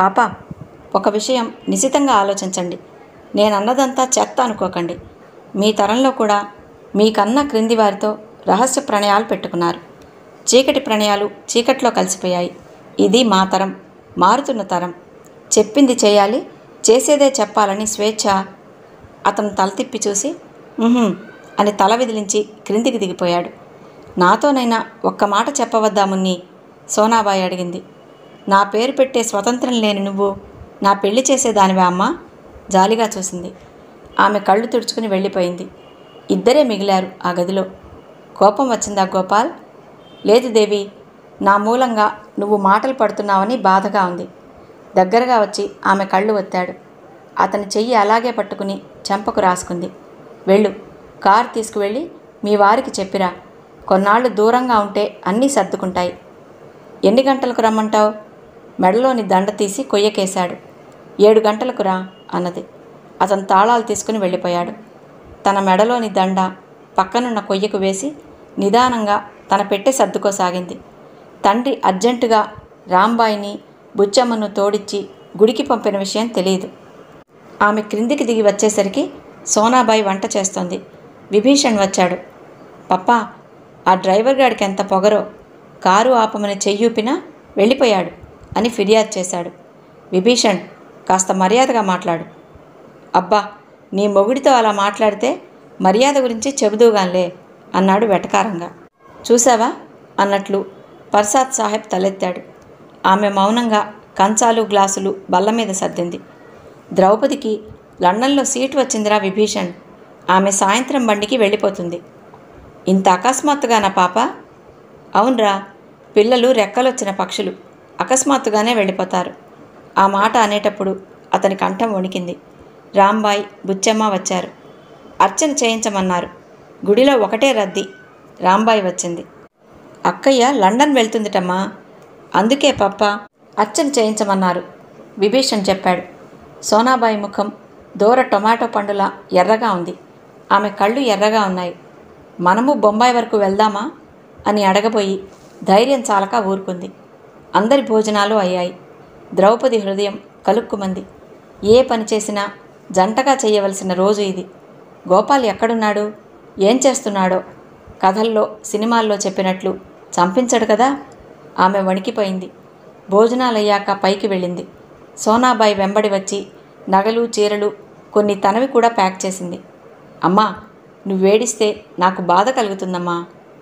పాప ఒక విషయం నిశితంగా ఆలోచించండి నేను అన్నదంతా చెత్త అనుకోకండి మీ తరంలో కూడా మీకన్నా క్రింది వారితో రహస్య ప్రణయాలు పెట్టుకున్నారు చీకటి ప్రణయాలు చీకట్లో కలిసిపోయాయి ఇది మా తరం మారుతున్న తరం చెప్పింది చేయాలి చేసేదే చెప్పాలని స్వేచ్ఛ అతను తల తిప్పి చూసి "ఉహుం" అని తల విదిలించి క్రిందికి దిగిపోయాడు నాతోనైనా ఒక్క మాట చెప్పవద్దా మున్ని సోనాబాయి అడిగింది నా పేరు పెట్టే స్వతంత్రం లేని నువ్వు నా పెళ్లి చేసేదానివా అమ్మా జాలిగా చూసింది ఆమె కళ్ళు తుడుచుకుని వెళ్ళిపోయింది ఇద్దరే మిగిలారు ఆ గదిలో కోపం వచ్చిందా గోపాల్ లేదు దేవి నా మూలంగా నువ్వు మాటలు పడుతున్నావని బాధగా ఉంది దగ్గరగా వచ్చి ఆమె కళ్ళు ఒత్తాడు అతని చెయ్యి అలాగే పట్టుకుని చెంపకు రాసుకుంది వెళ్ళు కారు తీసుకువెళ్ళి మీ వారికి చెప్పిరా కొన్నాళ్ళు దూరంగా ఉంటే అన్నీ సర్దుకుంటాయి ఎన్ని గంటలకు రమ్మంటావు మెడలోని దండ తీసి కొయ్యకేశాడు ఏడు గంటలకు రా అన్నది అతను తాళాలు తీసుకుని వెళ్ళిపోయాడు తన మెడలోని దండ పక్కనున్న కొయ్యకు వేసి నిదానంగా తన పెట్టె సర్దుకోసాగింది తండ్రి అర్జెంటుగా రాంబాయిని బుచ్చమ్మను తోడిచ్చి గుడికి పంపిన విషయం తెలియదు ఆమె క్రిందికి దిగి వచ్చేసరికి సోనాబాయి వంట చేస్తోంది విభీషణ్ వచ్చాడు పప్పా ఆ డ్రైవర్ గాడికి ఎంత పొగరో కారు ఆపమని చెయ్యూపినా వెళ్ళిపోయాడు అని ఫిర్యాదు చేశాడు విభీషణ్ కాస్త మర్యాదగా మాట్లాడు అబ్బా నీ మొగుడితో అలా మాట్లాడితే మర్యాద గురించి చెబుదూగాన్లే అన్నాడు వెటకారంగా చూసావా అన్నట్లు పర్సాద్ సాహెబ్ తలెత్తాడు ఆమె మౌనంగా కంచాలు గ్లాసులు బల్ల మీద సర్దింది ద్రౌపదికి లండన్లో సీటు వచ్చిందిరా విభీషణ్ ఆమె సాయంత్రం బండికి వెళ్ళిపోతుంది ఇంత అకస్మాత్తుగా నా పాప అవునరా పిల్లలు రెక్కలొచ్చిన పక్షులు అకస్మాత్తుగానే వెళ్ళిపోతారు ఆ మాట అనేటప్పుడు అతని కంఠం వణికింది రాంబాయ్ బుచ్చమ్మ వచ్చారు అర్చన చేయించమన్నారు గుడిలో ఒకటే రద్దీ రాంబాయ్ వచ్చింది అక్కయ్య లండన్ వెళ్తుందిటమ్మా అందుకే పప్ప అర్చన చేయించమన్నారు విభీషణ్ చెప్పాడు సోనాబాయి ముఖం దూర టొమాటో పండులా ఎర్రగా ఉంది ఆమె కళ్ళు ఎర్రగా ఉన్నాయి మనము బొంబాయి వరకు వెళ్దామా అని అడగబోయి ధైర్యం చాలక ఊరుకుంది అందరి భోజనాలు అయ్యాయి ద్రౌపది హృదయం కలుక్కుమంది ఏ పని చేసినా జంటగా చేయవలసిన రోజు ఇది గోపాల్ ఎక్కడున్నాడు ఏం చేస్తున్నాడో కథల్లో సినిమాల్లో చెప్పినట్లు చంపించడు కదా ఆమె వణికిపోయింది భోజనాలయ్యాక పైకి వెళ్ళింది సోనాబాయి వెంబడి వచ్చి నగలు చీరలు కొన్ని తనవి కూడా ప్యాక్ చేసింది అమ్మా నువ్వేడిస్తే నాకు బాధ కలుగుతుందమ్మా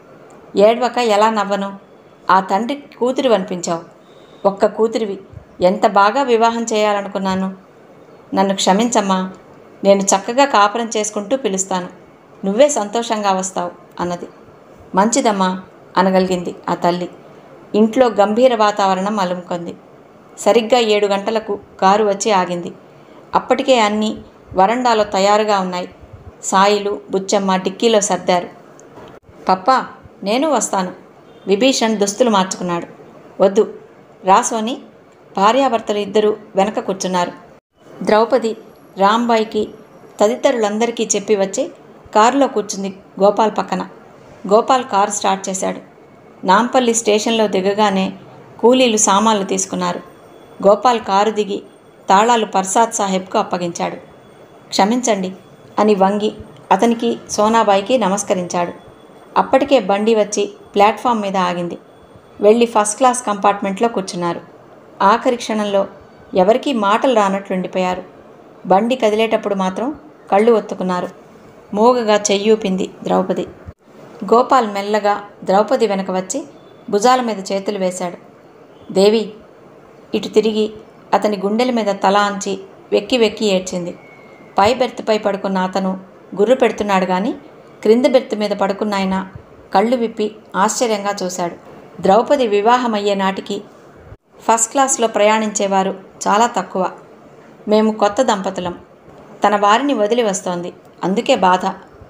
ఏడ్వక ఎలా నవ్వను ఆ తండ్రి కూతురు అనిపించావు ఒక్క కూతురివి ఎంత బాగా వివాహం చేయాలనుకున్నాను నన్ను క్షమించమ్మా నేను చక్కగా కాపురం చేసుకుంటూ పిలుస్తాను నువ్వే సంతోషంగా వస్తావు అన్నది మంచిదమ్మా అనగలిగింది ఆ తల్లి ఇంట్లో గంభీర వాతావరణం అలుముకుంది సరిగ్గా ఏడు గంటలకు కారు వచ్చి ఆగింది అప్పటికే అన్నీ వరండాలో తయారుగా ఉన్నాయి సాయిలు బుచ్చమ్మ డిక్కీలో సర్దారు పప్పా నేను వస్తాను విభీషణ్ దుస్తులు మార్చుకున్నాడు వద్దు రాసోని భార్యాభర్తలు ఇద్దరూ వెనక కూర్చున్నారు ద్రౌపది రాంబాయికి తదితరులందరికీ చెప్పి వచ్చి కారులో కూర్చుంది గోపాల్ పక్కన గోపాల్ కారు స్టార్ట్ చేశాడు నాంపల్లి స్టేషన్లో దిగగానే కూలీలు సామాన్లు తీసుకున్నారు గోపాల్ కారు దిగి తాళాలు పర్సాద్ సాహెబ్కు అప్పగించాడు క్షమించండి అని వంగి అతనికి సోనాబాయికి నమస్కరించాడు అప్పటికే బండి వచ్చి ప్లాట్ఫామ్ మీద ఆగింది వెళ్ళి ఫస్ట్ క్లాస్ కంపార్ట్మెంట్లో కూర్చున్నారు ఆఖరి క్షణంలో ఎవరికీ మాటలు రానట్లుండిపోయారు బండి కదిలేటప్పుడు మాత్రం కళ్ళు ఒత్తుకున్నారు మూగగా చెయ్యూపింది ద్రౌపది గోపాల్ మెల్లగా ద్రౌపది వెనక వచ్చి భుజాల మీద చేతులు వేశాడు దేవి ఇటు తిరిగి అతని గుండెల మీద తల అంచి వెక్కి వెక్కి ఏడ్చింది పై బెర్త్పై పడుకున్న అతను గుర్రు పెడుతున్నాడు కానీ క్రింది బెర్త్ మీద పడుకున్న ఆయన కళ్ళు విప్పి ఆశ్చర్యంగా చూశాడు ద్రౌపది వివాహమయ్యే నాటికి ఫస్ట్ క్లాస్లో ప్రయాణించేవారు చాలా తక్కువ మేము కొత్త దంపతులం తన వారిని వదిలి వస్తోంది అందుకే బాధ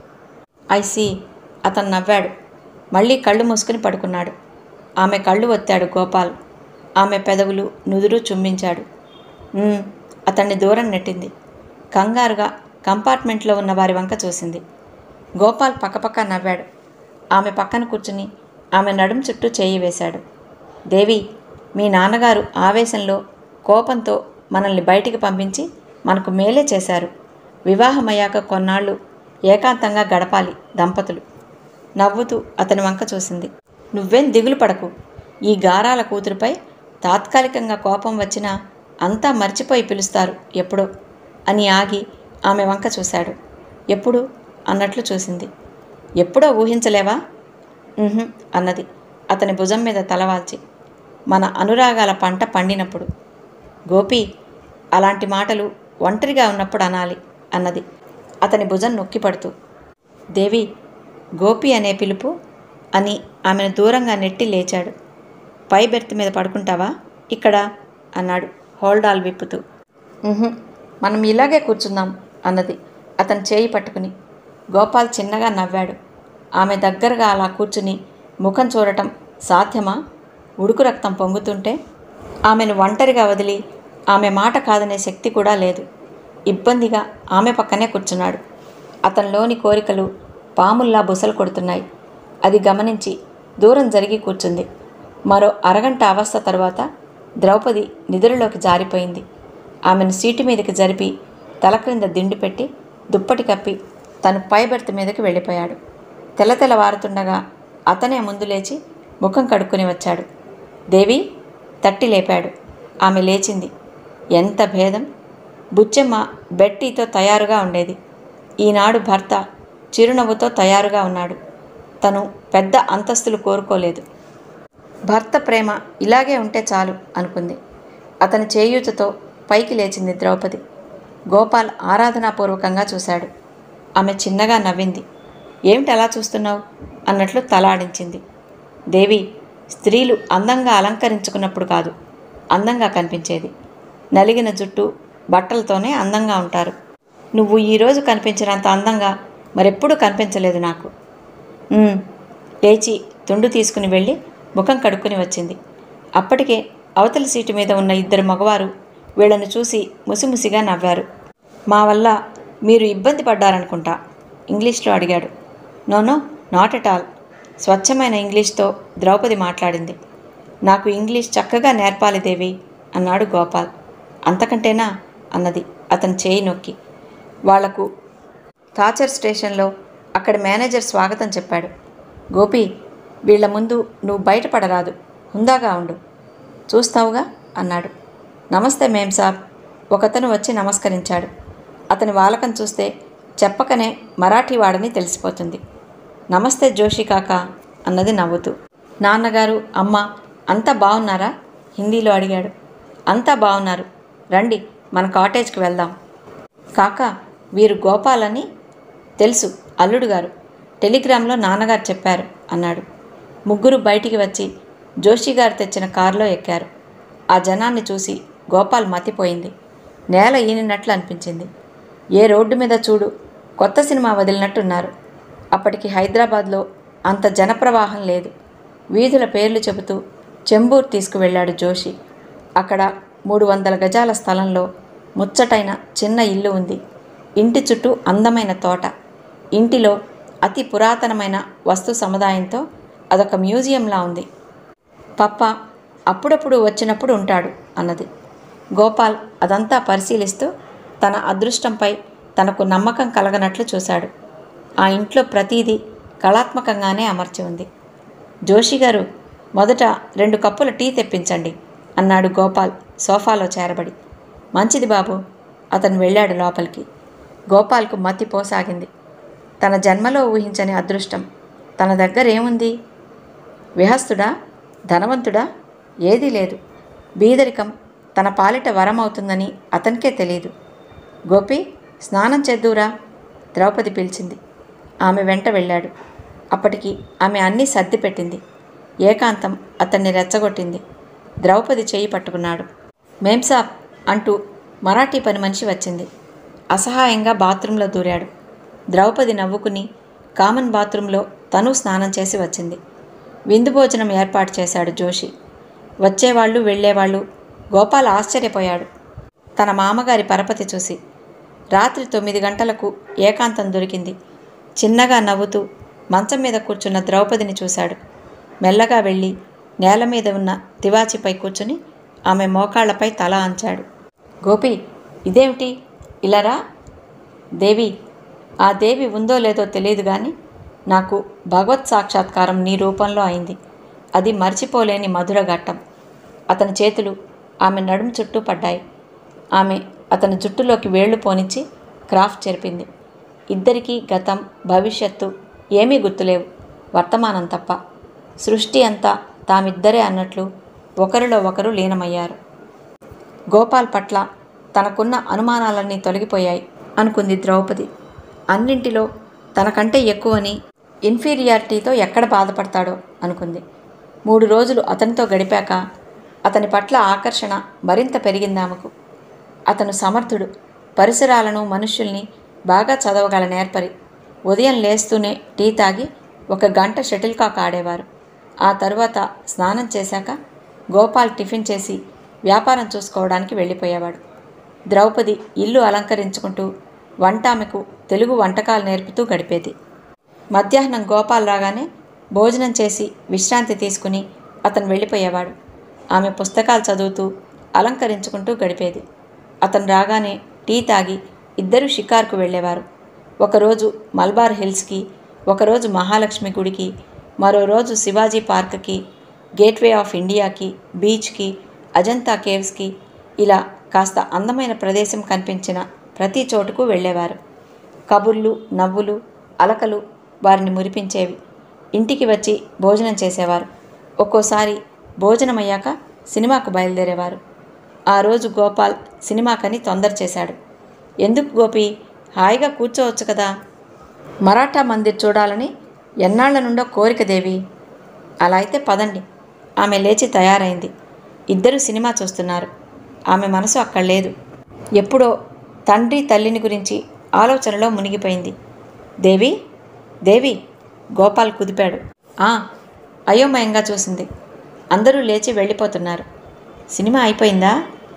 ఐసి అతను నవ్వాడు మళ్ళీ కళ్ళు మూసుకుని పడుకున్నాడు ఆమె కళ్ళు ఒత్తాడు గోపాల్ ఆమె పెదవులు నుదురు చుంబించాడు "ఉమ్," అతన్ని దూరం నెట్టింది కంగారుగా కంపార్ట్మెంట్లో ఉన్న వారి వంక చూసింది గోపాల్ పక్కపక్క నవ్వాడు ఆమె పక్కన కూర్చుని ఆమె నడుం చుట్టూ చేయి వేశాడు దేవి మీ నాన్నగారు ఆవేశంలో కోపంతో మనల్ని బయటికి పంపించి మనకు మేలే చేశారు వివాహమయ్యాక కొన్నాళ్ళు ఏకాంతంగా గడపాలి దంపతులు నవ్వుతూ అతని వంక చూసింది నువ్వేం దిగులు పడకు ఈ గారాల కూతురుపై తాత్కాలికంగా కోపం వచ్చినా అంతా మర్చిపోయి పిలుస్తారు ఎప్పుడో అని ఆగి ఆమె వంక చూశాడు ఎప్పుడు అన్నట్లు చూసింది ఎప్పుడో ఊహించలేవా "ఉహుం," అన్నది అతని భుజం మీద తలవాల్చి మన అనురాగాల పంట పండినప్పుడు గోపి అలాంటి మాటలు ఒంటరిగా ఉన్నప్పుడు అనాలి అన్నది అతని భుజం నొక్కిపడుతూ దేవి గోపి అనే పిలుపు అని ఆమెను దూరంగా నెట్టి లేచాడు పై బెర్త్ మీద పడుకుంటావా ఇక్కడ అన్నాడు హోల్డాల్ విప్పుతూ "ఉహుం, మనం ఇలాగే కూర్చుందాం అన్నది అతను చేయి పట్టుకుని గోపాల్ చిన్నగా నవ్వాడు ఆమె దగ్గరగా అలా కూర్చుని ముఖం చూడటం సాధ్యమా ఉడుకు రక్తం పొంగుతుంటే ఆమెను ఒంటరిగా వదిలి ఆమె మాట కాదనే శక్తి కూడా లేదు ఇబ్బందిగా ఆమె పక్కనే కూర్చున్నాడు అతనిలోని కోరికలు పాముల్లా బుసలు కొడుతున్నాయి అది గమనించి దూరం జరిగి కూర్చుంది మరో అరగంట అవస్థ తరువాత ద్రౌపది నిద్రలోకి జారిపోయింది ఆమెను సీటు మీదకి జరిపి తల క్రింద దిండు పెట్టి దుప్పటి కప్పి తను పై బెర్త్ మీదకి వెళ్ళిపోయాడు తెల్ల తెల్లవారుతుండగా అతనే ముందు లేచి ముఖం కడుక్కుని వచ్చాడు దేవి తట్టి లేపాడు ఆమె లేచింది ఎంత భేదం బుచ్చెమ్మ బెట్టీతో తయారుగా ఉండేది ఈనాడు భర్త చిరునవ్వుతో తయారుగా ఉన్నాడు తను పెద్ద అంతస్తులు కోరుకోలేదు భర్త ప్రేమ ఇలాగే ఉంటే చాలు అనుకుంది అతని చేయూతతో పైకి లేచింది ద్రౌపది గోపాల్ ఆరాధనాపూర్వకంగా చూశాడు ఆమె చిన్నగా నవ్వింది ఏమిటి అలా చూస్తున్నావు అన్నట్లు తలాడించింది దేవి స్త్రీలు అందంగా అలంకరించుకున్నప్పుడు కాదు అందంగా కనిపించేది నలిగిన జుట్టు బట్టలతోనే అందంగా ఉంటారు నువ్వు ఈరోజు కనిపించినంత అందంగా మరెప్పుడూ కనిపించలేదు నాకు "ఉమ్." లేచి తుండు తీసుకుని వెళ్ళి ముఖం కడుక్కుని వచ్చింది అప్పటికే అవతలి సీటు మీద ఉన్న ఇద్దరు మగవారు వీళ్ళని చూసి ముసిముసిగా నవ్వారు మా వల్ల మీరు ఇబ్బంది పడ్డారనుకుంటా ఇంగ్లీష్లో అడిగాడు నోనో నాట్ ఎట్ ఆల్ స్వచ్ఛమైన ఇంగ్లీష్తో ద్రౌపది మాట్లాడింది నాకు ఇంగ్లీష్ చక్కగా నేర్పాలి దేవి అన్నాడు గోపాల్ అంతకంటేనా అన్నది అతని చేయి నొక్కి వాళ్లకు తాచర్ స్టేషన్లో అక్కడి మేనేజర్ స్వాగతం చెప్పాడు గోపి వీళ్ళ ముందు నువ్వు బయటపడరాదు హుందాగా ఉండు చూస్తావుగా అన్నాడు నమస్తే మేం సాబ్ ఒకతను వచ్చి నమస్కరించాడు అతని వాలకం చూస్తే చెప్పకనే మరాఠీ వాడని తెలిసిపోతుంది నమస్తే జోషి కాక అన్నది నవ్వుతూ నాన్నగారు అమ్మ అంతా బాగున్నారా హిందీలో అడిగాడు అంతా బాగున్నారు రండి మన కాటేజ్కి వెళ్దాం కాక వీరు గోపాల్ అని తెలుసు అల్లుడు గారు టెలిగ్రామ్లో నాన్నగారు చెప్పారు అన్నాడు ముగ్గురు బయటికి వచ్చి జోషి గారు తెచ్చిన కారులో ఎక్కారు ఆ జనాన్ని చూసి గోపాల్ మతిపోయింది నేల ఈనినట్లు అనిపించింది ఏ రోడ్డు మీద చూడు కొత్త సినిమా వదిలినట్టున్నారు అప్పటికి హైదరాబాద్లో అంత జనప్రవాహం లేదు వీధుల పేర్లు చెబుతూ చెంబూర్ తీసుకువెళ్ళాడు జోషి అక్కడ మూడు వందల గజాల స్థలంలో ముచ్చటైన చిన్న ఇల్లు ఉంది ఇంటి చుట్టూ అందమైన తోట ఇంటిలో అతి పురాతనమైన వస్తు సముదాయంతో అదొక మ్యూజియంలా ఉంది పప్ప అప్పుడప్పుడు వచ్చినప్పుడు ఉంటాడు అన్నది గోపాల్ అదంతా పరిశీలిస్తూ తన అదృష్టంపై తనకు నమ్మకం కలగనట్లు చూశాడు ఆ ఇంట్లో ప్రతీదీ కళాత్మకంగానే అమర్చి ఉంది జోషి గారు మొదట రెండు కప్పుల టీ తెప్పించండి అన్నాడు గోపాల్ సోఫాలో చేరబడి మంచిది బాబు అతను వెళ్ళాడు లోపలికి గోపాల్కు మతి పోసాగింది తన జన్మలో ఊహించని అదృష్టం తన దగ్గర ఏముంది విహస్తుడా ధనవంతుడా ఏదీ లేదు బీదరికం తన పాలిట వరం అవుతుందని అతనికే తెలియదు గోపి స్నానం చేద్దూరా ద్రౌపది పిలిచింది ఆమె వెంట వెళ్ళాడు అప్పటికి ఆమె అన్నీ సర్ది పెట్టింది ఏకాంతం అతన్ని రెచ్చగొట్టింది ద్రౌపది చేయి పట్టుకున్నాడు మేం సాబ్ అంటూ మరాఠీ పని మనిషి వచ్చింది అసహాయంగా బాత్రూంలో దూరాడు ద్రౌపది నవ్వుకుని కామన్ బాత్రూంలో తను స్నానం చేసి వచ్చింది విందు భోజనం ఏర్పాటు చేశాడు జోషి వచ్చేవాళ్ళు వెళ్ళేవాళ్ళు గోపాల్ ఆశ్చర్యపోయాడు తన మామగారి పరపతి చూసి రాత్రి తొమ్మిది గంటలకు ఏకాంతం దొరికింది చిన్నగా నవ్వుతూ మంచం మీద కూర్చున్న ద్రౌపదిని చూశాడు మెల్లగా వెళ్ళి నేల మీద ఉన్న తివాచిపై కూర్చుని ఆమె మోకాళ్లపై తల అంచాడు గోపి ఇదేమిటి ఇలారా దేవి ఆ దేవి ఉందో లేదో తెలియదు కానీ నాకు భగవత్ సాక్షాత్కారం నీ రూపంలో అయింది అది మర్చిపోలేని మధుర ఘట్టం అతని చేతులు ఆమె నడుము చుట్టూ పడ్డాయి ఆమె అతని జుట్టులోకి వేళ్లు పోనిచ్చి క్రాఫ్ట్ చెరిపింది ఇద్దరికీ గతం భవిష్యత్తు ఏమీ గుర్తులేవు వర్తమానం తప్ప సృష్టి అంతా తామిద్దరే అన్నట్లు ఒకరిలో ఒకరు లీనమయ్యారు గోపాల్ పట్ల తనకున్న అనుమానాలన్నీ తొలగిపోయాయి అనుకుంది ద్రౌపది అన్నింటిలో తనకంటే ఎక్కువని ఇన్ఫీరియారిటీతో ఎక్కడ బాధపడతాడో అనుకుంది మూడు రోజులు అతనితో గడిపాక అతని పట్ల ఆకర్షణ మరింత పెరిగిందామెకు అతను సమర్థుడు పరిసరాలను మనుష్యుల్ని బాగా చదవగల నేర్పరి ఉదయం లేస్తూనే టీ తాగి ఒక గంట షటిల్ కాక్ ఆడేవారు ఆ తరువాత స్నానం చేశాక గోపాల్ టిఫిన్ చేసి వ్యాపారం చూసుకోవడానికి వెళ్ళిపోయేవాడు ద్రౌపది ఇల్లు అలంకరించుకుంటూ వంట ఆమెకు తెలుగు వంటకాలు నేర్పుతూ గడిపేది మధ్యాహ్నం గోపాల్ రాగానే భోజనం చేసి విశ్రాంతి తీసుకుని అతను వెళ్ళిపోయేవాడు ఆమె పుస్తకాలు చదువుతూ అలంకరించుకుంటూ గడిపేది అతను రాగానే టీ తాగి ఇద్దరు షికార్కు వెళ్ళేవారు ఒకరోజు మల్బార్ హిల్స్కి ఒకరోజు మహాలక్ష్మి గుడికి మరో రోజు శివాజీ పార్క్కి గేట్వే ఆఫ్ ఇండియాకి బీచ్కి అజంతా కేవ్స్కి ఇలా కాస్త అందమైన ప్రదేశం కనిపించిన ప్రతి చోటుకు వెళ్ళేవారు కబుర్లు నవ్వులు అలకలు వారిని మురిపించేవి ఇంటికి వచ్చి భోజనం చేసేవారు ఒక్కోసారి భోజనమయ్యాక సినిమాకు బయలుదేరేవారు ఆ రోజు గోపాల్ సినిమాకని తొందర చేశాడు ఎందుకు గోపి హాయిగా కూర్చోవచ్చు కదా మరాఠా మందిర్ చూడాలని ఎన్నాళ్ల నుండో కోరిక దేవి అలా అయితే పదండి ఆమె లేచి తయారైంది ఇద్దరు సినిమా చూస్తున్నారు ఆమె మనసు అక్కడ లేదు ఎప్పుడో తండ్రి తల్లిని గురించి ఆలోచనలో మునిగిపోయింది దేవి దేవి గోపాల్ కుదిపాడు "ఆ," అయోమయంగా చూసింది అందరూ లేచి వెళ్ళిపోతున్నారు సినిమా అయిపోయిందా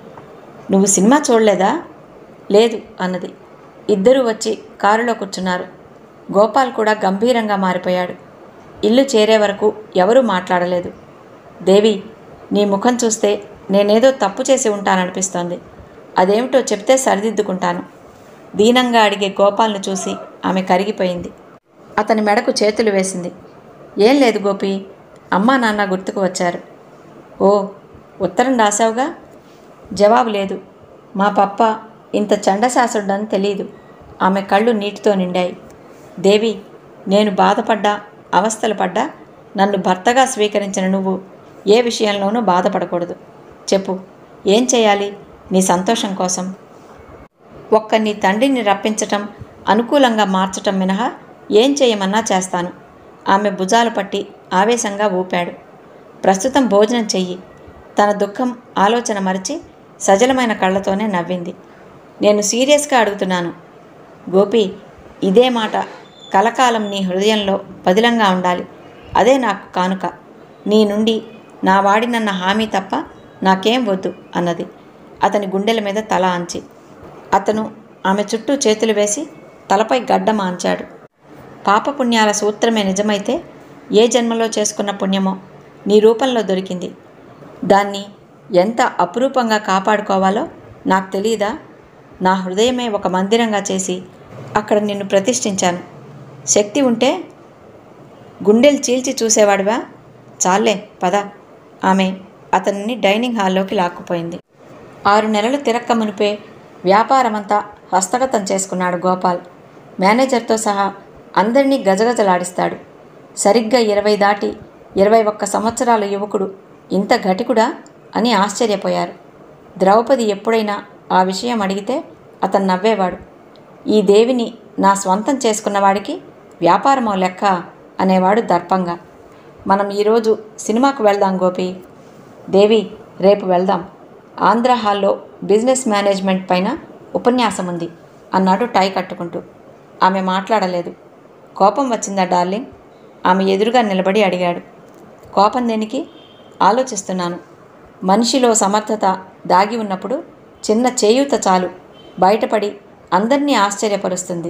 నువ్వు సినిమా చూడలేదా లేదు అన్నది ఇద్దరూ వచ్చి కారులో కూర్చున్నారు గోపాల్ కూడా గంభీరంగా మారిపోయాడు ఇల్లు చేరే వరకు ఎవరూ మాట్లాడలేదు దేవి నీ ముఖం చూస్తే నేనేదో తప్పు చేసి ఉంటాననిపిస్తోంది అదేమిటో చెప్తే సరిదిద్దుకుంటాను దీనంగా అడిగే గోపాల్ను చూసి ఆమె కరిగిపోయింది అతని మెడకు చేతులు వేసింది ఏం లేదు గోపి అమ్మా నాన్న గుర్తుకు వచ్చారు ఓ ఉత్తరం రాసావుగా జవాబు లేదు మా పప్ప ఇంత చండశాసుడని తెలియదు ఆమె కళ్ళు నీటితో నిండాయి దేవి నేను బాధపడ్డా అవస్థలు పడ్డా నన్ను భర్తగా స్వీకరించిన నువ్వు ఏ విషయంలోనూ బాధపడకూడదు చెప్పు ఏం చేయాలి నీ సంతోషం కోసం ఒక్క నీ తండ్రిని రప్పించటం అనుకూలంగా మార్చటం మినహా ఏం చేయమన్నా చేస్తాను ఆమె భుజాలు పట్టి ఆవేశంగా ఊపాడు ప్రస్తుతం భోజనం చెయ్యి తన దుఃఖం ఆలోచన మరిచి సజలమైన కళ్ళతోనే నవ్వింది నేను సీరియస్గా అడుగుతున్నాను గోపి ఇదే మాట కలకాలం నీ హృదయంలో పదిలంగా ఉండాలి అదే నాకు కానుక నీ నుండి నా వాడినన్న హామీ తప్ప నాకేం వద్దు అన్నది అతని గుండెల మీద తల అంచి అతను ఆమె చుట్టూ చేతులు వేసి తలపై గడ్డ మాంచాడు పాపపుణ్యాల సూత్రమే నిజమైతే ఏ జన్మలో చేసుకున్న పుణ్యమో నీ రూపంలో దొరికింది దాన్ని ఎంత అపురూపంగా కాపాడుకోవాలో నాకు తెలియదా నా హృదయమే ఒక మందిరంగా చేసి అక్కడ నిన్ను ప్రతిష్ఠించాను శక్తి ఉంటే గుండెలు చీల్చి చూసేవాడివా చాలే పద ఆమె అతన్ని డైనింగ్ హాల్లోకి లాక్కుపోయింది ఆరు నెలలు తిరక్క మునిపే వ్యాపారమంతా హస్తగతం చేసుకున్నాడు గోపాల్ మేనేజర్తో సహా అందరినీ గజగజలాడిస్తాడు సరిగ్గా ఇరవై దాటి ఇరవై ఒక్క సంవత్సరాల యువకుడు ఇంత ఘటికుడా అని ఆశ్చర్యపోయారు ద్రౌపది ఎప్పుడైనా ఆ విషయం అడిగితే అతను నవ్వేవాడు ఈ దేవిని నా స్వంతం చేసుకున్నవాడికి వ్యాపారమో లెక్క అనేవాడు దర్పంగా మనం ఈరోజు సినిమాకు వెళ్దాం గోపి దేవి రేపు వెళ్దాం ఆంధ్ర హాల్లో బిజినెస్ మేనేజ్మెంట్ పైన ఉపన్యాసం ఉంది అన్నాడు టై కట్టుకుంటూ ఆమె మాట్లాడలేదు కోపం వచ్చిందా డార్లింగ్ ఆమె ఎదురుగా నిలబడి అడిగాడు కోపం దేనికి ఆలోచిస్తున్నాను మనిషిలో సమర్థత దాగి ఉన్నప్పుడు చిన్న చేయూత చాలు బయటపడి అందరినీ ఆశ్చర్యపరుస్తుంది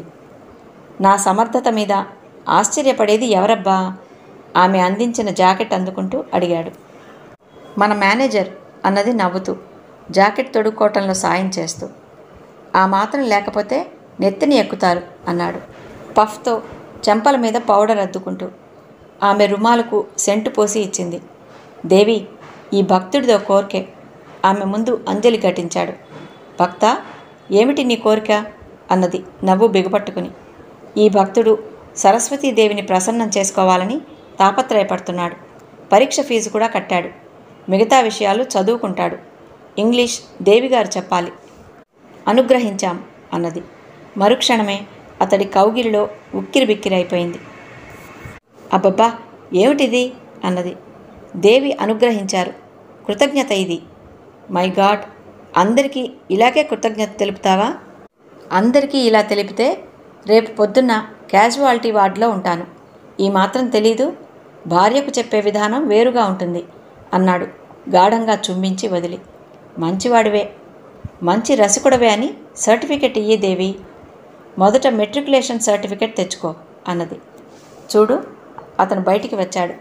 నా సమర్థత మీద ఆశ్చర్యపడేది ఎవరబ్బా ఆమె అందించిన జాకెట్ అందుకుంటూ అడిగాడు మన మేనేజర్ అన్నది నవ్వుతూ జాకెట్ తొడుక్కోవటంలో సాయం చేస్తూ ఆ మాత్రం లేకపోతే నెత్తిని ఎక్కుతారు అన్నాడు పఫ్తో చెంపల మీద పౌడర్ అద్దుకుంటూ ఆమె రుమాలకు సెంటు పోసి ఇచ్చింది దేవి ఈ భక్తుడిదో కోరికే ఆమె ముందు అంజలి ఘటించాడు భక్త ఏమిటి నీ కోరిక అన్నది నవ్వు బిగపట్టుకుని ఈ భక్తుడు సరస్వతీదేవిని ప్రసన్నం చేసుకోవాలని తాపత్రయపడుతున్నాడు పరీక్ష ఫీజు కూడా కట్టాడు మిగతా విషయాలు చదువుకుంటాడు ఇంగ్లీష్ దేవిగారు చెప్పాలి అనుగ్రహించాం అన్నది మరుక్షణమే అతడి కౌగిలిలో ఉక్కిరి బిక్కిరైపోయింది అబ్బబ్బా ఏమిటిది అన్నది దేవి అనుగ్రహించారు కృతజ్ఞత ఇది మై గాడ్ అందరికీ ఇలాగే కృతజ్ఞత తెలుపుతావా అందరికీ ఇలా తెలిపితే రేపు పొద్దున్న క్యాజువాలిటీ వార్డులో ఉంటాను ఈ మాత్రం తెలీదు భార్యకు చెప్పే విధానం వేరుగా ఉంటుంది అన్నాడు గాఢంగా చుంబించి వదిలి మంచివాడివే మంచి రసికుడవే అని సర్టిఫికెట్ ఇయ్యి దేవి మొదట మెట్రికులేషన్ సర్టిఫికెట్ తెచ్చుకో అన్నది చూడు అతను బయటికి వచ్చాడు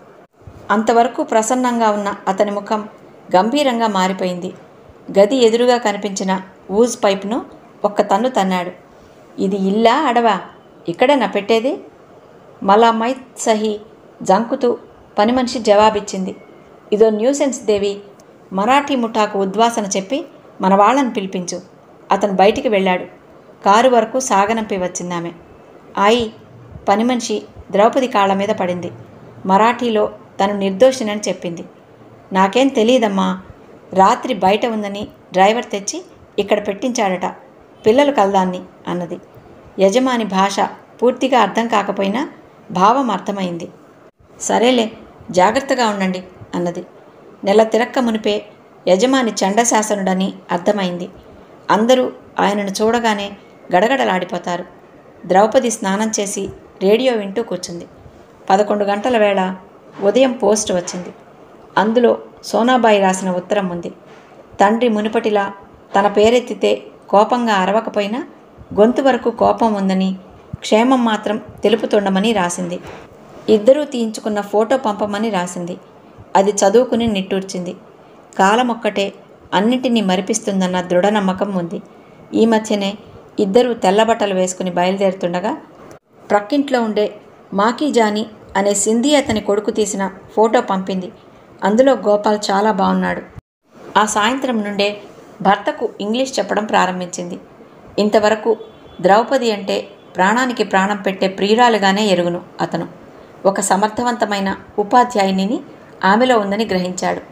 అంతవరకు ప్రసన్నంగా ఉన్న అతని ముఖం గంభీరంగా మారిపోయింది గది ఎదురుగా కనిపించిన ఊజ్ పైప్ను ఒక్క తన్ను తన్నాడు ఇది ఇల్లా అడవా ఇక్కడేనా పెట్టేది మలామైత్ సహి జంకుతూ పని మనిషి జవాబిచ్చింది ఇదో న్యూసెన్స్ దేవి మరాఠీ ముఠాకు ఉద్వాసన చెప్పి మన వాళ్ళని పిలిపించు అతను బయటికి వెళ్ళాడు కారు వరకు సాగనంపి వచ్చిందామె ఆయి పని మనిషి ద్రౌపది కాళ్ళ మీద పడింది మరాఠీలో తను నిర్దోషినని చెప్పింది నాకేం తెలియదమ్మా రాత్రి బయట ఉందని డ్రైవర్ తెచ్చి ఇక్కడ పెట్టించాడట పిల్లలు కలదాన్ని అన్నది యజమాని భాష పూర్తిగా అర్థం కాకపోయినా భావం అర్థమైంది సరేలే జాగ్రత్తగా ఉండండి అన్నది నెల తిరక్క మునిపే యజమాని చండశాసనుడని అర్థమైంది అందరూ ఆయనను చూడగానే గడగడలాడిపోతారు ద్రౌపది స్నానం చేసి రేడియో వింటూ కూర్చుంది పదకొండు గంటల వేళ ఉదయం పోస్ట్ వచ్చింది అందులో సోనాబాయి రాసిన ఉత్తరం ఉంది తండ్రి మునుపటిలా తన పేరెత్తితే కోపంగా అరవకపోయినా గొంతు వరకు కోపం ఉందని క్షేమం మాత్రం తెలుపుతుండమని రాసింది ఇద్దరూ తీయించుకున్న ఫోటో పంపమని రాసింది అది చదువుకుని నిట్టూర్చింది కాలం ఒక్కటే అన్నింటినీ మరిపిస్తుందన్న దృఢ నమ్మకం ఉంది ఈ మధ్యనే ఇద్దరూ తెల్లబట్టలు వేసుకుని బయలుదేరుతుండగా ప్రక్కింట్లో ఉండే మాకీ జానీ అనే సింధీ అతని కొడుకు తీసిన ఫోటో పంపింది అందులో గోపాల్ చాలా బాగున్నాడు ఆ సాయంత్రం నుండే భర్తకు ఇంగ్లీష్ చెప్పడం ప్రారంభించింది ఇంతవరకు ద్రౌపది అంటే ప్రాణానికి ప్రాణం పెట్టే ప్రియురాలుగానే ఎరుగును అతను ఒక సమర్థవంతమైన ఉపాధ్యాయునిని ఆమెలో ఉందని గ్రహించాడు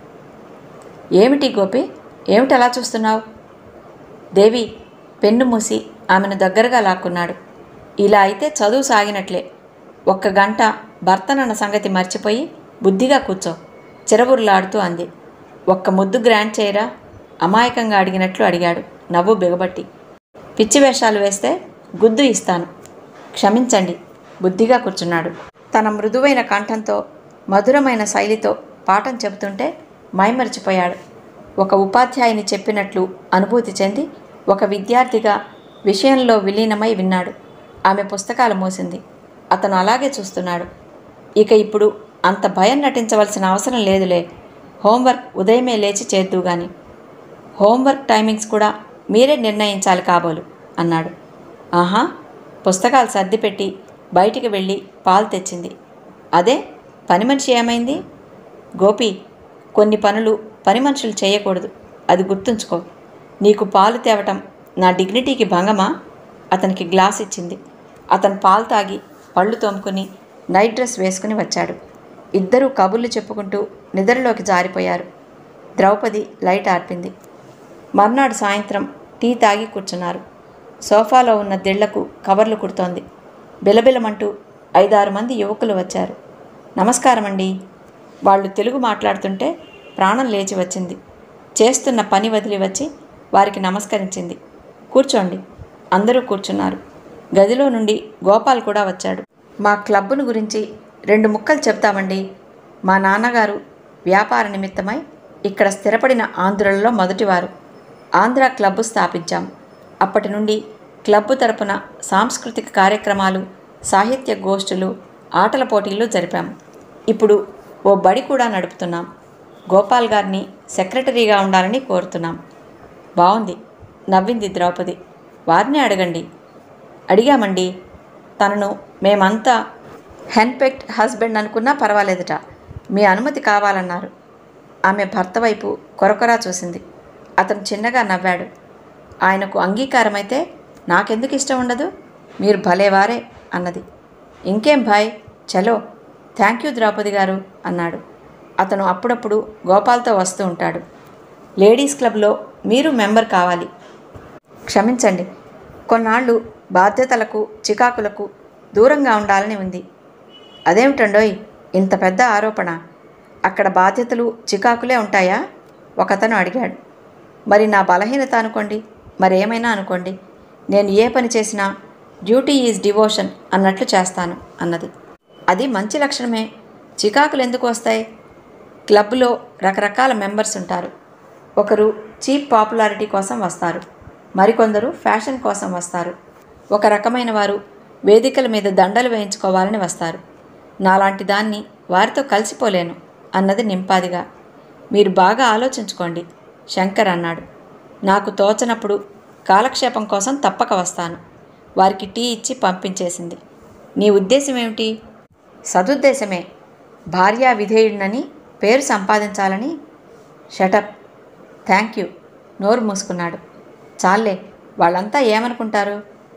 ఏమిటి గోపి ఏమిటి అలా చూస్తున్నావు దేవి పెన్ను మూసి ఆమెను దగ్గరగా లాక్కున్నాడు ఇలా అయితే చదువు సాగినట్లే ఒక్క గంట భర్తనన్న సంగతి మర్చిపోయి బుద్ధిగా కూర్చో చిరబుర్లాడుతూ అంది ఒక్క ముద్దు గ్రాండ్ చేయరా అమాయకంగా అడిగినట్లు అడిగాడు నవ్వు బిగబట్టి పిచ్చి వేషాలు వేస్తే గుద్దు ఇస్తాను క్షమించండి బుద్ధిగా కూర్చున్నాడు తన మృదువైన కంఠంతో మధురమైన శైలితో పాఠం చెబుతుంటే మైమరిచిపోయాడు ఒక ఉపాధ్యాయుని చెప్పినట్లు అనుభూతి చెంది ఒక విద్యార్థిగా విషయంలో విలీనమై విన్నాడు ఆమె పుస్తకాలు మోసింది అతను అలాగే చూస్తున్నాడు ఇక ఇప్పుడు అంత భయం నటించవలసిన అవసరం లేదులే హోంవర్క్ ఉదయమే లేచి చేద్దు గాని హోంవర్క్ టైమింగ్స్ కూడా మీరే నిర్ణయించాలి కాబోలు అన్నాడు ఆహా పుస్తకాలు సర్దిపెట్టి బయటికి వెళ్ళి పాలు తెచ్చింది అదే పని మనిషి ఏమైంది గోపి కొన్ని పనులు పని మనుషులు చేయకూడదు అది గుర్తుంచుకో నీకు పాలు తేవటం నా డిగ్నిటీకి భంగమా అతనికి గ్లాస్ ఇచ్చింది అతను పాలు తాగి పళ్ళు తోముకుని నైట్ డ్రెస్ వేసుకుని వచ్చాడు ఇద్దరూ కబుర్లు చెప్పుకుంటూ నిద్రలోకి జారిపోయారు ద్రౌపది లైట్ ఆర్పింది మర్నాడు సాయంత్రం టీ తాగి కూర్చున్నారు సోఫాలో ఉన్న దిళ్లకు కవర్లు కుడుతోంది బిలబిలమంటూ ఐదారు మంది యువకులు వచ్చారు నమస్కారం అండి వాళ్ళు తెలుగు మాట్లాడుతుంటే ప్రాణం లేచి వచ్చింది చేస్తున్న పని వదిలి వచ్చి వారికి నమస్కరించింది కూర్చోండి అందరూ కూర్చున్నారు గదిలో నుండి గోపాల్ కూడా వచ్చాడు మా క్లబ్బును గురించి రెండు ముక్కలు చెప్తామండి మా నాన్నగారు వ్యాపార నిమిత్తమై ఇక్కడ స్థిరపడిన ఆంధ్రులలో మొదటివారు ఆంధ్ర క్లబ్బు స్థాపించాం అప్పటి నుండి క్లబ్బు తరపున సాంస్కృతిక కార్యక్రమాలు సాహిత్య గోష్ఠులు ఆటల పోటీలు జరిపాం ఇప్పుడు ఓ బడి కూడా నడుపుతున్నాం గోపాల్ గారిని సెక్రటరీగా ఉండాలని కోరుతున్నాం బాగుంది నవ్వింది ద్రౌపది వారిని అడగండి అడిగామండి తనను మేమంతా హెన్పెక్ట్ హస్బెండ్ అనుకున్నా పర్వాలేదట మీ అనుమతి కావాలన్నారు ఆమె భర్త వైపు కొరకొరా చూసింది అతను చిన్నగా నవ్వాడు ఆయనకు అంగీకారమైతే నాకెందుకు ఇష్టం ఉండదు మీరు భలేవారే అన్నది ఇంకేం భాయ్ చలో థ్యాంక్ యూ ద్రౌపది గారు అన్నాడు అతను అప్పుడప్పుడు గోపాల్తో వస్తూ ఉంటాడు లేడీస్ క్లబ్లో మీరు మెంబర్ కావాలి క్షమించండి కొన్నాళ్ళు బాధ్యతలకు చికాకులకు దూరంగా ఉండాలని ఉంది అదేమిటండోయ్ ఇంత పెద్ద ఆరోపణ అక్కడ బాధ్యతలు చికాకులే ఉంటాయా ఒకతను అడిగాడు మరి నా బలహీనత అనుకోండి మరేమైనా అనుకోండి నేను ఏ పని చేసినా డ్యూటీ ఈజ్ డివోషన్ అన్నట్లు చేస్తాను అన్నది అది మంచి లక్షణమే చికాకులు ఎందుకు వస్తాయి క్లబ్లో రకరకాల మెంబర్స్ ఉంటారు ఒకరు చీప్ పాపులారిటీ కోసం వస్తారు మరికొందరు ఫ్యాషన్ కోసం వస్తారు ఒక రకమైన వారు వేదికల మీద దండలు వేయించుకోవాలని వస్తారు నాలాంటి దాన్ని వారితో కలిసిపోలేను అన్నది నింపాదిగా మీరు బాగా ఆలోచించుకోండి శంకర్ అన్నాడు నాకు తోచనప్పుడు కాలక్షేపం కోసం తప్పక వస్తాను వారికి టీ ఇచ్చి పంపించేసింది నీ ఉద్దేశం ఏమిటి సదుద్దేశమే భార్యా విధేయుడినని పేరు సంపాదించాలని షటప్ థ్యాంక్ యూ నోరు మూసుకున్నాడు చాలే వాళ్ళంతా ఏమనుకుంటారు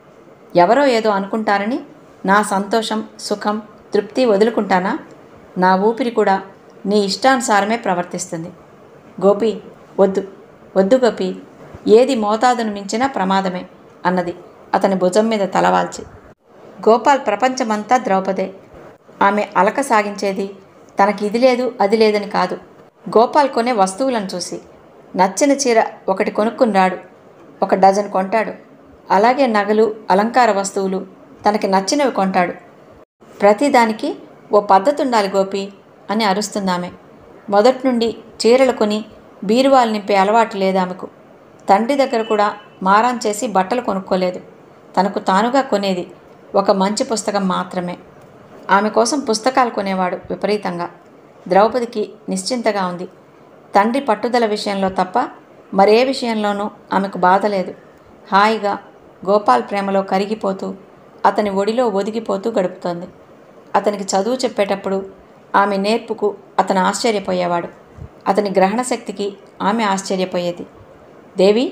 ఎవరో ఏదో అనుకుంటారని నా సంతోషం సుఖం తృప్తి వదులుకుంటానా నా ఊపిరి కూడా నీ ఇష్టానుసారమే ప్రవర్తిస్తుంది గోపి వద్దు వద్దు గోపి ఏది మోతాదును మించినా ప్రమాదమే అన్నది అతని భుజం మీద తలవాల్చి గోపాల్ ప్రపంచమంతా ద్రౌపదే ఆమె అలక సాగించేది తనకి ఇది లేదు అది లేదని కాదు గోపాల్ కొనే వస్తువులను చూసి నచ్చిన చీర ఒకటి కొనుక్కుని రాడు ఒక డజన్ కొంటాడు అలాగే నగలు అలంకార వస్తువులు తనకి నచ్చినవి కొంటాడు ప్రతిదానికి ఓ పద్ధతి ఉండాలి గోపి అని అరుస్తుందామె మొదటి నుండి చీరలు కొని బీరువాలు నింపే అలవాటు లేదు ఆమెకు తండ్రి దగ్గర కూడా మారాన్ చేసి బట్టలు కొనుక్కోలేదు తనకు తానుగా కొనేది ఒక మంచి పుస్తకం మాత్రమే ఆమె కోసం పుస్తకాలు కొనేవాడు విపరీతంగా ద్రౌపదికి నిశ్చింతగా ఉంది తండ్రి పట్టుదల విషయంలో తప్ప మరే విషయంలోనూ ఆమెకు బాధ లేదు హాయిగా గోపాల్ ప్రేమలో కరిగిపోతూ అతని ఒడిలో ఒదిగిపోతూ గడుపుతోంది అతనికి చదువు చెప్పేటప్పుడు ఆమె నేర్పుకు అతను ఆశ్చర్యపోయేవాడు అతని గ్రహణ శక్తికి ఆమె ఆశ్చర్యపోయేది దేవి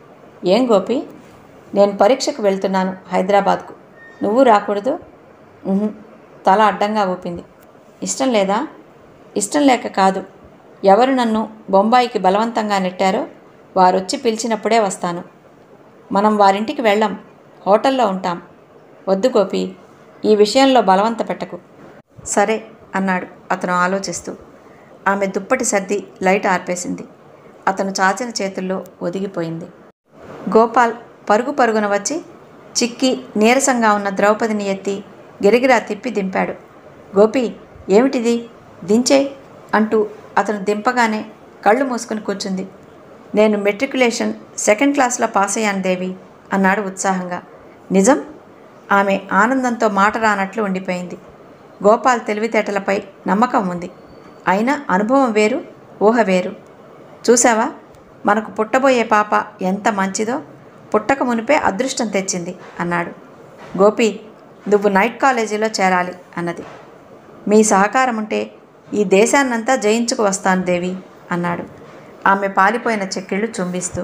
ఏం గోపి నేను పరీక్షకు వెళ్తున్నాను హైదరాబాద్కు నువ్వు రాకూడదు ఉహుం, తల అడ్డంగా ఊపింది ఇష్టం లేదా ఇష్టం లేక కాదు ఎవరు నన్ను బొంబాయికి బలవంతంగా నెట్టారో వారొచ్చి పిలిచినప్పుడే వస్తాను మనం వారింటికి వెళ్ళం హోటల్లో ఉంటాం వద్దు గోపి ఈ విషయంలో బలవంత పెట్టకు సరే అన్నాడు అతను ఆలోచిస్తూ ఆమె దుప్పటి సర్ది లైట్ ఆర్పేసింది అతను చాచిన చేతుల్లో ఒదిగిపోయింది గోపాల్ పరుగు పరుగున వచ్చి చిక్కి నీరసంగా ఉన్న ద్రౌపదిని ఎత్తి గిరిగిరా తిప్పి దింపాడు గోపి ఏమిటిది దించే అంటూ అతను దింపగానే కళ్ళు మూసుకుని కూర్చుంది నేను మెట్రికులేషన్ సెకండ్ క్లాస్లో పాస్ అయ్యాను దేవి అన్నాడు ఉత్సాహంగా నిజం ఆమె ఆనందంతో మాట రానట్లు ఉండిపోయింది గోపాల్ తెలివితేటలపై నమ్మకం ఉంది అయినా అనుభవం వేరు ఊహ వేరు చూసావా మనకు పుట్టబోయే పాప ఎంత మంచిదో పుట్టక మునిపే అదృష్టం తెచ్చింది అన్నాడు గోపి నువ్వు నైట్ కాలేజీలో చేరాలి అన్నది మీ సహకారం ఉంటే ఈ దేశాన్నంతా జయించుకు వస్తాను దేవి అన్నాడు ఆమె పాలిపోయిన చెక్కిళ్ళు చుంబిస్తూ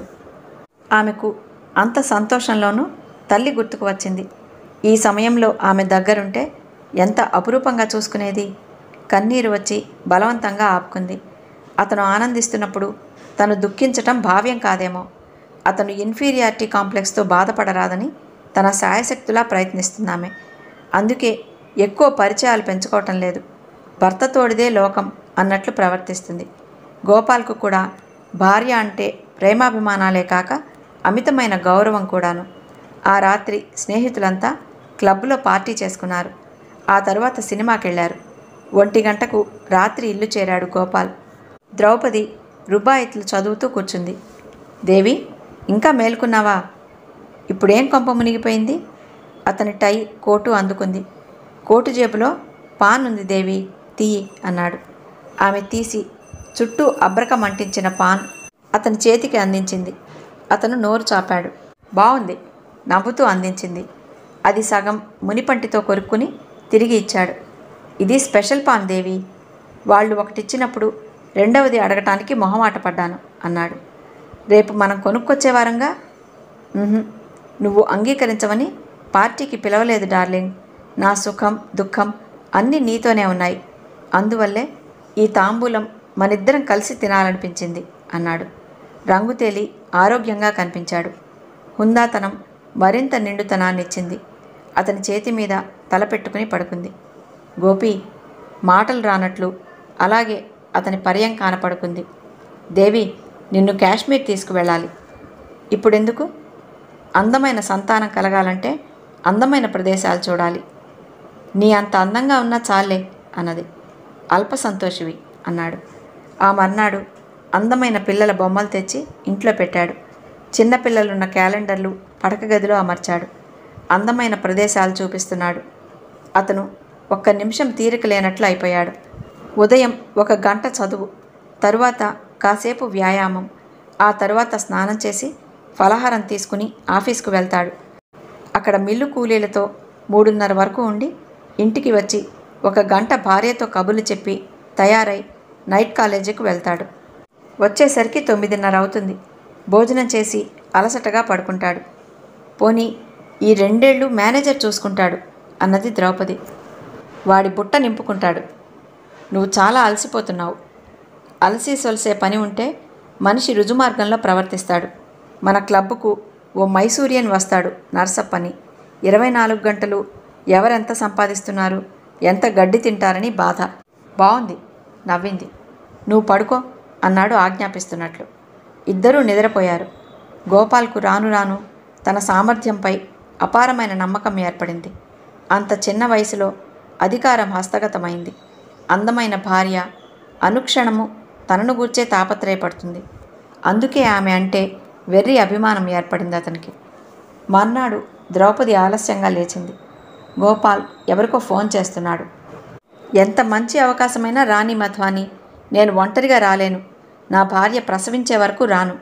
ఆమెకు అంత సంతోషంలోనూ తల్లి గుర్తుకు వచ్చింది ఈ సమయంలో ఆమె దగ్గరుంటే ఎంత అపురూపంగా చూసుకునేది కన్నీరు వచ్చి బలవంతంగా ఆపుకుంది అతను ఆనందిస్తున్నప్పుడు తను దుఃఖించటం భావ్యం కాదేమో అతను ఇన్ఫీరియారిటీ కాంప్లెక్స్తో బాధపడరాదని తన శాయశక్తులా ప్రయత్నిస్తున్నామే అందుకే ఎక్కువ పరిచయాలు పెంచుకోవటం లేదు భర్త తోడిదే లోకం అన్నట్లు ప్రవర్తిస్తుంది గోపాల్కు కూడా భార్య అంటే ప్రేమాభిమానాలే కాక అమితమైన గౌరవం కూడాను ఆ రాత్రి స్నేహితులంతా క్లబ్లో పార్టీ చేసుకున్నారు ఆ తరువాత సినిమాకి వెళ్ళారు ఒంటి గంటకు రాత్రి ఇల్లు చేరాడు గోపాల్ ద్రౌపది రుబాయిత్లు చదువుతూ కూర్చుంది దేవి ఇంకా మేల్కున్నావా ఇప్పుడేం కొంప మునిగిపోయింది అతని టై కోటు అందుకుంది కోటు జేబులో పాన్ ఉంది దేవి తీయి అన్నాడు ఆమె తీసి చుట్టూ అబ్రకం అంటించిన పాన్ అతని చేతికి అందించింది అతను నోరు చాపాడు బాగుంది నవ్వుతూ అందించింది అది సగం మునిపంటితో కొరుక్కుని తిరిగి ఇచ్చాడు ఇది స్పెషల్ పాన్ దేవి వాళ్ళు ఒకటిచ్చినప్పుడు రెండవది అడగటానికి మొహమాట పడ్డాను అన్నాడు రేపు మనం కొనుక్కొచ్చే వారంగా "ఉహుం, నువ్వు అంగీకరించవని పార్టీకి పిలవలేదు డార్లింగ్ నా సుఖం దుఃఖం అన్నీ నీతోనే ఉన్నాయి అందువల్లే ఈ తాంబూలం మనిద్దరం కలిసి తినాలనిపించింది అన్నాడు రంగు తేలి ఆరోగ్యంగా కనిపించాడు హుందాతనం మరింత నిండుతనాన్నిచ్చింది అతని చేతి మీద తల పెట్టుకుని పడుకుంది గోపి మాటలు రానట్లు అలాగే అతని పర్యం కానపడుకుంది దేవి నిన్ను కాశ్మీర్ తీసుకువెళ్ళాలి ఇప్పుడెందుకు అందమైన సంతానం కలగాలంటే అందమైన ప్రదేశాలు చూడాలి నీ అంత అందంగా ఉన్నా చాలే అన్నది అల్ప సంతోషివి అన్నాడు ఆ మర్నాడు అందమైన పిల్లల బొమ్మలు తెచ్చి ఇంట్లో పెట్టాడు చిన్నపిల్లలున్న క్యాలెండర్లు పడక గదిలో అమర్చాడు అందమైన ప్రదేశాలు చూపిస్తున్నాడు అతను ఒక్క నిమిషం తీరిక లేనట్లు అయిపోయాడు ఉదయం ఒక గంట చదువు తరువాత కాసేపు వ్యాయామం ఆ తరువాత స్నానం చేసి ఫలహారం తీసుకుని ఆఫీస్కు వెళ్తాడు అక్కడ మిల్లు కూలీలతో మూడున్నర వరకు ఉండి ఇంటికి వచ్చి ఒక గంట భార్యతో కబుర్లు చెప్పి తయారై నైట్ కాలేజీకి వెళ్తాడు వచ్చేసరికి తొమ్మిదిన్నర అవుతుంది భోజనం చేసి అలసటగా పడుకుంటాడు పోనీ ఈ రెండేళ్ళు మేనేజర్ చూసుకుంటాడు అన్నది ద్రౌపది వాడి బుట్ట నింపుకుంటాడు నువ్వు చాలా అలసిపోతున్నావు అలసి సొలిసే పని ఉంటే మనిషి రుజుమార్గంలో ప్రవర్తిస్తాడు మన క్లబ్కు ఓ మైసూరియన్ వస్తాడు నర్సప్పని ఇరవై నాలుగు గంటలు ఎవరెంత సంపాదిస్తున్నారు ఎంత గడ్డి తింటారని బాధ బాగుంది నవ్వింది నువ్వు పడుకో అన్నాడు ఆజ్ఞాపిస్తున్నట్లు ఇద్దరూ నిద్రపోయారు గోపాల్కు రాను రాను తన సామర్థ్యంపై అపారమైన నమ్మకం ఏర్పడింది అంత చిన్న వయసులో అధికారం హస్తగతమైంది అందమైన భార్య అనుక్షణము తనను గూర్చే తాపత్రయపడుతుంది అందుకే ఆమె అంటే వెర్రి అభిమానం ఏర్పడింది అతనికి మర్నాడు ద్రౌపది ఆలస్యంగా లేచింది గోపాల్ ఎవరికో ఫోన్ చేస్తున్నాడు ఎంత మంచి అవకాశమైనా రాని మధ్వాని నేను ఒంటరిగా రాలేను నా భార్య ప్రసవించే వరకు రాను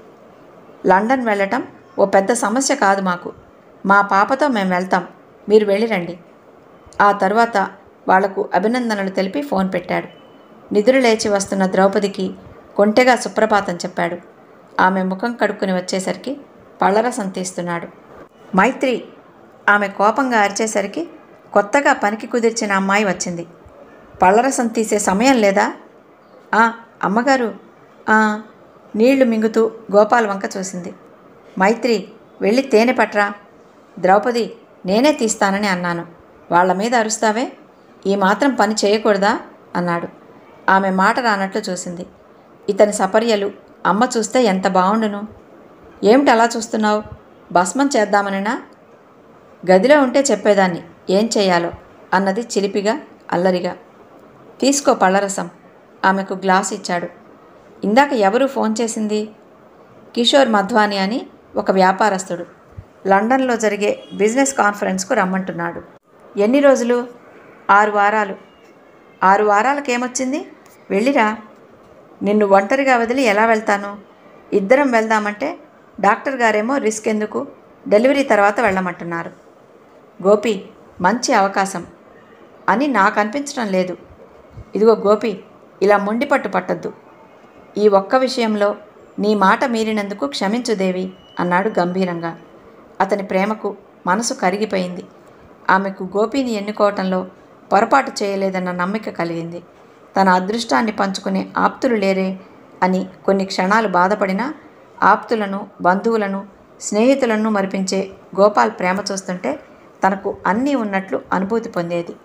లండన్ వెళ్ళటం ఓ పెద్ద సమస్య కాదు మాకు మా పాపతో మేము వెళ్తాం మీరు వెళ్ళిరండి ఆ తర్వాత వాళ్లకు అభినందనలు తెలిపి ఫోన్ పెట్టాడు నిద్ర లేచి వస్తున్న ద్రౌపదికి కొంటెగా సుప్రభాతం చెప్పాడు ఆమె ముఖం కడుక్కుని వచ్చేసరికి పళ్ళరసం తీస్తున్నాడు మైత్రి ఆమె కోపంగా అరిచేసరికి కొత్తగా పనికి కుదిర్చిన అమ్మాయి వచ్చింది పళ్ళరసం తీసే సమయం లేదా "ఆ, అమ్మగారు "ఆ." నీళ్లు మింగుతూ గోపాల్ వంక చూసింది మైత్రి వెళ్ళి తేనె పట్రా ద్రౌపది నేనే తీస్తానని అన్నాను వాళ్ళ మీద అరుస్తావే ఈ మాత్రం పని చేయకూడదా అన్నాడు ఆమె మాట రానట్లు చూసింది ఇతని సపర్యలు అమ్మ చూస్తే ఎంత బాగుండును ఏమిటి అలా చూస్తున్నావు భస్మం చేద్దామనినా గదిలో ఉంటే చెప్పేదాన్ని ఏం చేయాలో అన్నది చిలిపిగా అల్లరిగా తీసుకో పళ్ళరసం ఆమెకు గ్లాస్ ఇచ్చాడు ఇందాక ఎవరు ఫోన్ చేసింది కిషోర్ మధ్వాని అని ఒక వ్యాపారస్తుడు లండన్లో జరిగే బిజినెస్ కాన్ఫరెన్స్కు రమ్మంటున్నాడు ఎన్ని రోజులు ఆరు వారాలు ఆరు వారాలకేమొచ్చింది వెళ్ళిరా నిన్ను ఒంటరిగా వదిలి ఎలా వెళ్తాను ఇద్దరం వెళ్దామంటే డాక్టర్ గారేమో రిస్క్ ఎందుకు డెలివరీ తర్వాత వెళ్ళమంటున్నారు గోపి మంచి అవకాశం అని నాకు అనిపించడం లేదు ఇదిగో గోపి ఇలా మొండి పట్టు పట్టద్దు ఈ ఒక్క విషయంలో నీ మాట మీరినందుకు క్షమించు దేవి అన్నాడు గంభీరంగా అతని ప్రేమకు మనసు కరిగిపోయింది ఆమెకు గోపిని ఎన్నుకోవటంలో పొరపాటు చేయలేదన్న నమ్మిక కలిగింది తన అదృష్టాన్ని పంచుకునే ఆప్తులు లేరే అని కొన్ని క్షణాలు బాధపడినా ఆప్తులను బంధువులను స్నేహితులను మరిపించే గోపాల్ ప్రేమ చూస్తుంటే తనకు అన్నీ ఉన్నట్లు అనుభూతి పొందేది